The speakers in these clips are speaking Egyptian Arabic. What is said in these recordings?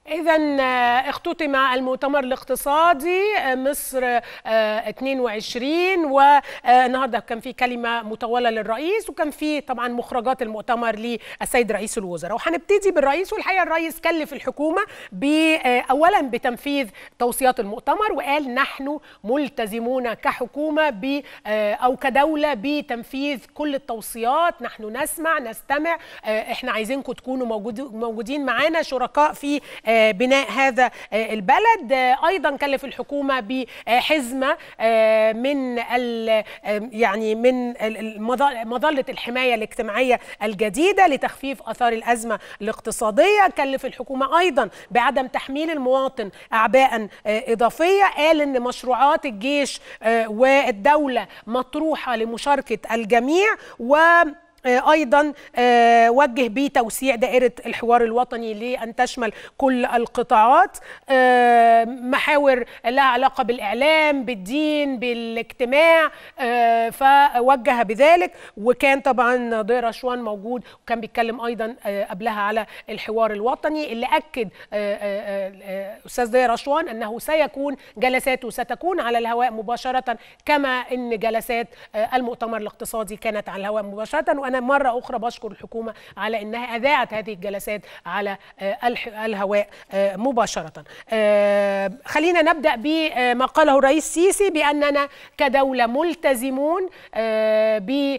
إذا اختتم المؤتمر الاقتصادي مصر 22 والنهارده كان في كلمة مطولة للرئيس وكان في طبعا مخرجات المؤتمر للسيد رئيس الوزراء وهنبتدي بالرئيس والحقيقة الرئيس كلف الحكومة أولا بتنفيذ توصيات المؤتمر وقال نحن ملتزمون كحكومة ب أو كدولة بتنفيذ كل التوصيات نحن نسمع نستمع احنا عايزينكم تكونوا موجودين معانا شركاء في بناء هذا البلد ايضا كلف الحكومه بحزمه من يعني من مظله الحمايه الاجتماعيه الجديده لتخفيف اثار الازمه الاقتصاديه كلف الحكومه ايضا بعدم تحميل المواطن اعباء اضافيه قال ان مشروعات الجيش والدوله مطروحه لمشاركه الجميع و ايضا وجه بتوسيع دائره الحوار الوطني لان تشمل كل القطاعات محاور لها علاقه بالاعلام بالدين بالاجتماع فوجه بذلك وكان طبعا ضياء رشوان موجود وكان بيتكلم ايضا قبلها على الحوار الوطني اللي اكد استاذ ضياء رشوان انه سيكون جلساته ستكون على الهواء مباشره كما ان جلسات المؤتمر الاقتصادي كانت على الهواء مباشره وانا مره اخرى بشكر الحكومه على انها اذاعت هذه الجلسات على الهواء مباشره. خلينا نبدا بما قاله الرئيس السيسي باننا كدوله ملتزمون ب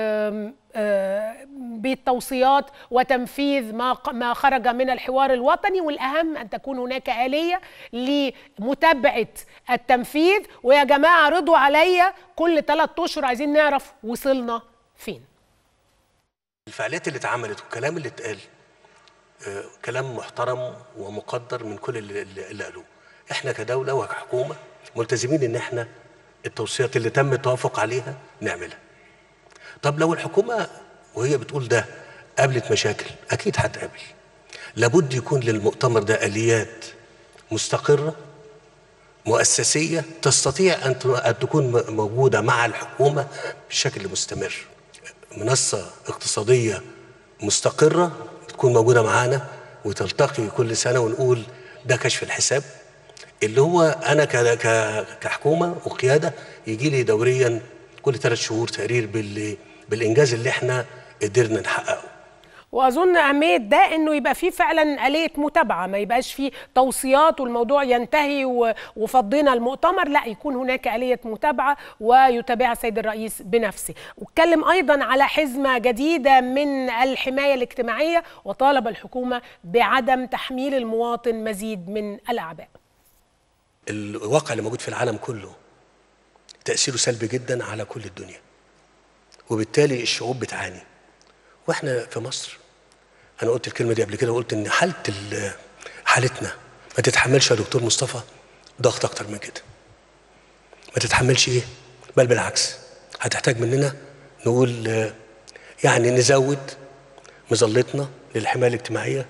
بالتوصيات وتنفيذ ما ما خرج من الحوار الوطني والاهم ان تكون هناك اليه لمتابعه التنفيذ ويا جماعه رضوا عليا كل ثلاث اشهر عايزين نعرف وصلنا فين. الفعاليات اللي اتعملت والكلام اللي اتقال آه كلام محترم ومقدر من كل اللي, اللي قالوه احنا كدوله وكحكومه ملتزمين ان احنا التوصيات اللي تم التوافق عليها نعملها طب لو الحكومه وهي بتقول ده قابلت مشاكل اكيد هتقابل لابد يكون للمؤتمر ده اليات مستقره مؤسسيه تستطيع ان تكون موجوده مع الحكومه بشكل مستمر منصة اقتصادية مستقرة تكون موجودة معانا وتلتقي كل سنة ونقول ده كشف الحساب اللي هو أنا كحكومة وقيادة يجي لي دوريا كل ثلاث شهور تقرير بالإنجاز اللي احنا قدرنا نحققه واظن اهميه ده انه يبقى فيه فعلا اليه متابعه ما يبقاش فيه توصيات والموضوع ينتهي وفضينا المؤتمر لا يكون هناك اليه متابعه ويتابعها السيد الرئيس بنفسه واتكلم ايضا على حزمه جديده من الحمايه الاجتماعيه وطالب الحكومه بعدم تحميل المواطن مزيد من الاعباء الواقع اللي موجود في العالم كله تاثيره سلبي جدا على كل الدنيا وبالتالي الشعوب بتعاني واحنا في مصر انا قلت الكلمه دي قبل كده وقلت ان حاله حالتنا ما تتحملش يا دكتور مصطفى ضغط اكتر من كده ما تتحملش ايه بل بالعكس هتحتاج مننا نقول يعني نزود مظلتنا للحمايه الاجتماعيه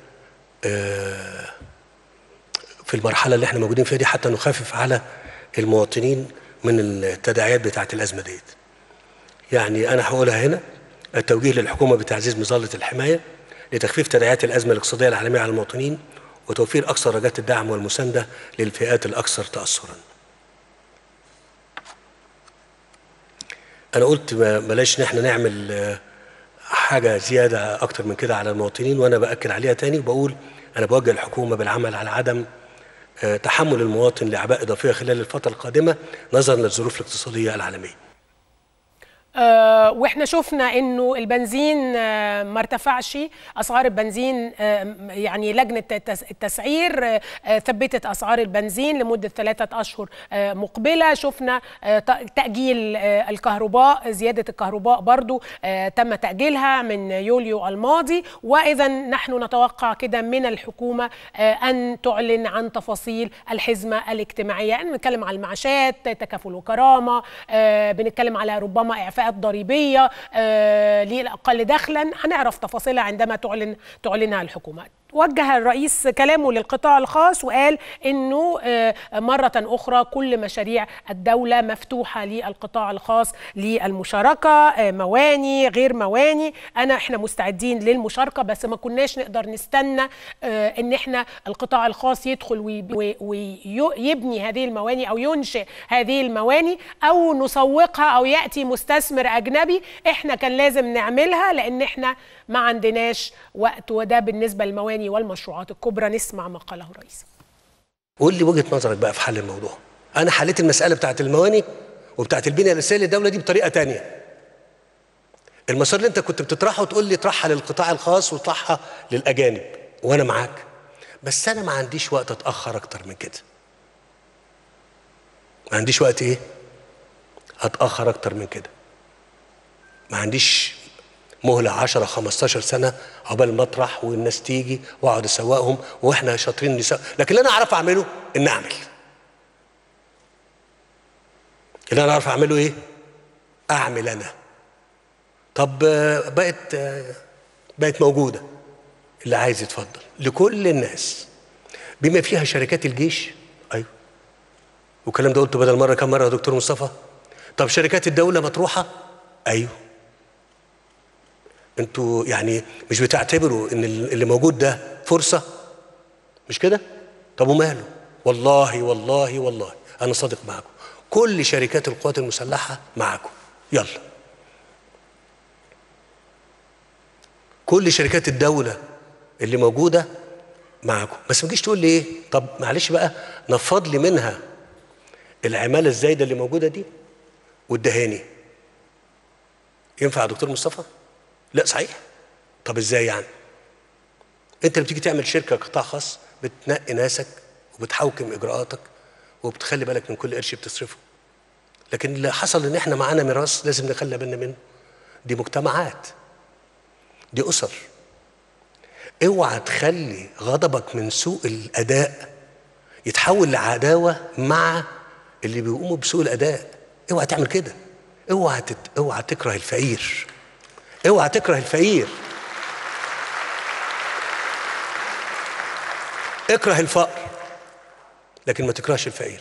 في المرحله اللي احنا موجودين فيها دي حتى نخفف على المواطنين من التداعيات بتاعه الازمه ديت يعني انا هقولها هنا التوجيه للحكومة بتعزيز مظلة الحماية لتخفيف تداعيات الأزمة الاقتصادية العالمية على المواطنين وتوفير أقصى درجات الدعم والمساندة للفئات الأكثر تأثرا أنا قلت بلاش إن احنا نعمل حاجة زيادة أكتر من كده على المواطنين وأنا بأكد عليها تاني وبقول أنا بوجه الحكومة بالعمل على عدم تحمل المواطن لأعباء إضافية خلال الفترة القادمة نظرا للظروف الاقتصادية العالمية آه واحنا شفنا انه البنزين آه ما ارتفعش اسعار البنزين آه يعني لجنه التسعير ثبتت اسعار البنزين لمده ثلاثه اشهر مقبله شفنا تاجيل الكهرباء زياده الكهرباء برضو تم تاجيلها من يوليو الماضي واذا نحن نتوقع كده من الحكومه ان تعلن عن تفاصيل الحزمه الاجتماعيه يعني بنتكلم على المعاشات تكافل وكرامه بنتكلم على ربما اعفاء ضريبيه آه للاقل دخلا هنعرف تفاصيلها عندما تعلن تعلنها الحكومه وجه الرئيس كلامه للقطاع الخاص وقال انه آه، مره اخرى كل مشاريع الدوله مفتوحه للقطاع الخاص للمشاركه آه، مواني غير مواني انا احنا مستعدين للمشاركه بس ما كناش نقدر نستنى آه، ان احنا القطاع الخاص يدخل ويبني هذه المواني او ينشئ هذه المواني او نسوقها او ياتي مستثمر اجنبي احنا كان لازم نعملها لان احنا ما عندناش وقت وده بالنسبه للمواني والمشروعات الكبرى نسمع ما قاله الرئيس قول لي وجهه نظرك بقى في حل الموضوع انا حليت المساله بتاعت المواني وبتاعت البنيه الاساسيه للدوله دي بطريقه تانية المسار اللي انت كنت بتطرحه تقول لي اطرحها للقطاع الخاص واطرحها للاجانب وانا معاك بس انا ما عنديش وقت اتاخر اكتر من كده ما عنديش وقت ايه اتاخر اكتر من كده ما عنديش مهله 10 15 سنه عقبال ما اطرح والناس تيجي واقعد اسوقهم واحنا شاطرين نسوق لكن اللي انا اعرف اعمله ان اعمل اللي انا اعرف اعمله ايه اعمل انا طب آه، بقت آه، بقت موجوده اللي عايز يتفضل لكل الناس بما فيها شركات الجيش ايوه والكلام ده قلته بدل مره كم مره يا دكتور مصطفى طب شركات الدوله مطروحه ايوه انتوا يعني مش بتعتبروا ان اللي موجود ده فرصه مش كده طب وماله والله والله والله انا صادق معاكم كل شركات القوات المسلحه معاكم يلا كل شركات الدوله اللي موجوده معاكم بس ما تجيش تقول لي ايه طب معلش بقى نفض لي منها العماله الزايده اللي موجوده دي والدهاني ينفع يا دكتور مصطفى لا صحيح طب ازاي يعني انت لما تيجي تعمل شركه قطاع خاص بتنقي ناسك وبتحوكم اجراءاتك وبتخلي بالك من كل قرش بتصرفه لكن اللي حصل ان احنا معانا ميراث لازم نخلي بالنا منه دي مجتمعات دي اسر اوعى تخلي غضبك من سوء الاداء يتحول لعداوه مع اللي بيقوموا بسوء الاداء اوعى تعمل كده اوعى تت... اوعى تكره الفقير اوعى تكره الفقير اكره الفقر لكن ما تكرهش الفقير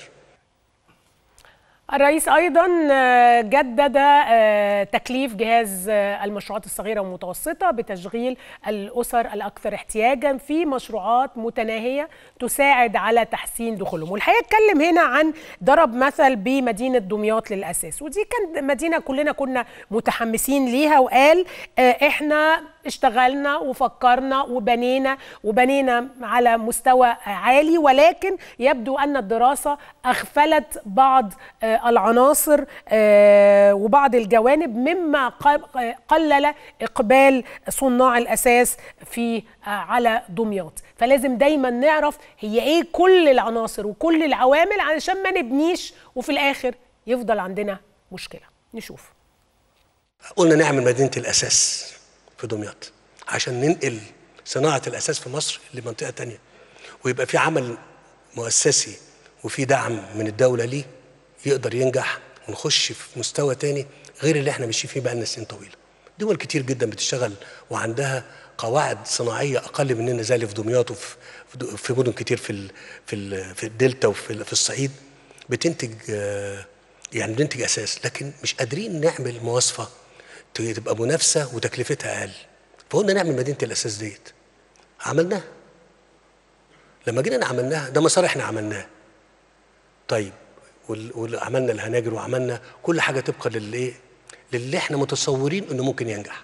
الرئيس ايضا آه، جدد آه، تكليف جهاز آه، المشروعات الصغيره والمتوسطه بتشغيل الاسر الاكثر احتياجا في مشروعات متناهيه تساعد على تحسين دخولهم والحقيقه اتكلم هنا عن ضرب مثل بمدينه دمياط للاساس ودي كانت مدينه كلنا كنا متحمسين ليها وقال احنا اشتغلنا وفكرنا وبنينا وبنينا على مستوى عالي ولكن يبدو ان الدراسه اغفلت بعض العناصر وبعض الجوانب مما قلل اقبال صناع الاساس في على دمياط فلازم دايما نعرف هي ايه كل العناصر وكل العوامل علشان ما نبنيش وفي الاخر يفضل عندنا مشكله نشوف قلنا نعمل مدينه الاساس في دمياط عشان ننقل صناعه الاساس في مصر لمنطقه تانية ويبقى في عمل مؤسسي وفي دعم من الدوله ليه يقدر ينجح ونخش في مستوى تاني غير اللي احنا ماشيين فيه بقالنا سنين طويله دول كتير جدا بتشتغل وعندها قواعد صناعيه اقل مننا زي اللي في دمياط وفي في مدن كتير في ال في ال في الدلتا وفي في الصعيد بتنتج يعني بننتج اساس لكن مش قادرين نعمل مواصفه تبقى منافسه وتكلفتها اقل فقلنا نعمل مدينه الاساس ديت عملناها لما جينا عملناها ده مسار احنا عملناه طيب وعملنا الهناجر وعملنا كل حاجه طبقا للايه للي احنا متصورين انه ممكن ينجح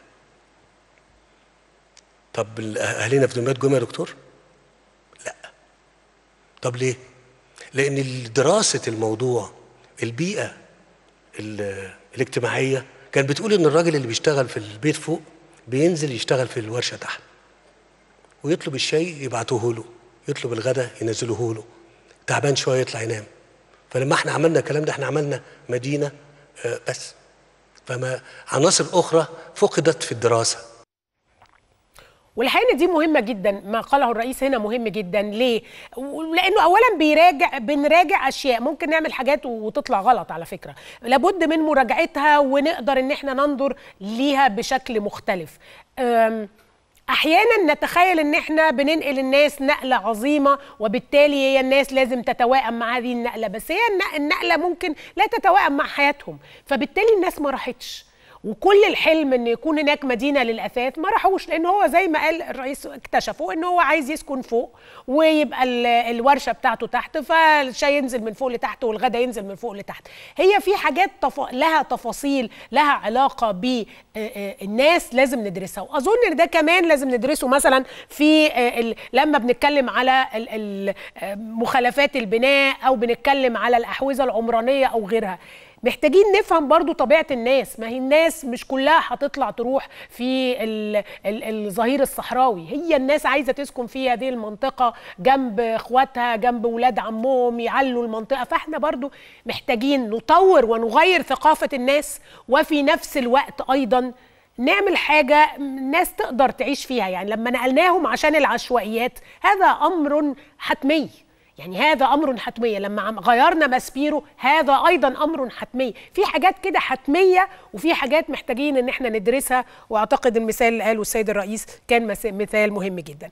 طب اهالينا في دمياط جم يا دكتور لا طب ليه لان دراسه الموضوع البيئه الاجتماعيه كانت بتقول ان الراجل اللي بيشتغل في البيت فوق بينزل يشتغل في الورشه تحت ويطلب الشاي يبعتوه له يطلب الغداء ينزلوه له تعبان شويه يطلع ينام فلما احنا عملنا الكلام ده احنا عملنا مدينه بس فما عناصر اخرى فقدت في الدراسه والحقيقه دي مهمه جدا ما قاله الرئيس هنا مهم جدا ليه لانه اولا بيراجع بنراجع اشياء ممكن نعمل حاجات وتطلع غلط على فكره لابد من مراجعتها ونقدر ان احنا ننظر ليها بشكل مختلف احيانا نتخيل ان احنا بننقل الناس نقله عظيمه وبالتالي هي الناس لازم تتوائم مع هذه النقله بس هي النق- النقله ممكن لا تتوائم مع حياتهم فبالتالي الناس ما راحتش وكل الحلم ان يكون هناك مدينه للاثاث ما راحوش لان هو زي ما قال الرئيس اكتشفوا ان هو عايز يسكن فوق ويبقى ال- الورشه بتاعته تحت فالشاي ينزل من فوق لتحت والغدا ينزل من فوق لتحت هي في حاجات تف... لها تفاصيل لها علاقه بالناس لازم ندرسها واظن ان ده كمان لازم ندرسه مثلا في آه، ال... لما بنتكلم على ال... ال... آه، مخالفات البناء او بنتكلم على الاحوزه العمرانيه او غيرها محتاجين نفهم برضو طبيعة الناس ما هي الناس مش كلها هتطلع تروح في ال- ال- الظهير الصحراوي هي الناس عايزة تسكن في هذه المنطقة جنب اخواتها جنب ولاد عمهم يعلوا المنطقة فاحنا برضو محتاجين نطور ونغير ثقافة الناس وفي نفس الوقت أيضا نعمل حاجة الناس تقدر تعيش فيها يعني لما نقلناهم عشان العشوائيات هذا أمر حتمي يعني هذا امر حتمي لما عم- غيرنا ماسبيرو هذا ايضا امر حتمي في حاجات كده حتميه وفي حاجات محتاجين ان احنا ندرسها واعتقد المثال اللي قاله السيد الرئيس كان مس- مثال مهم جدا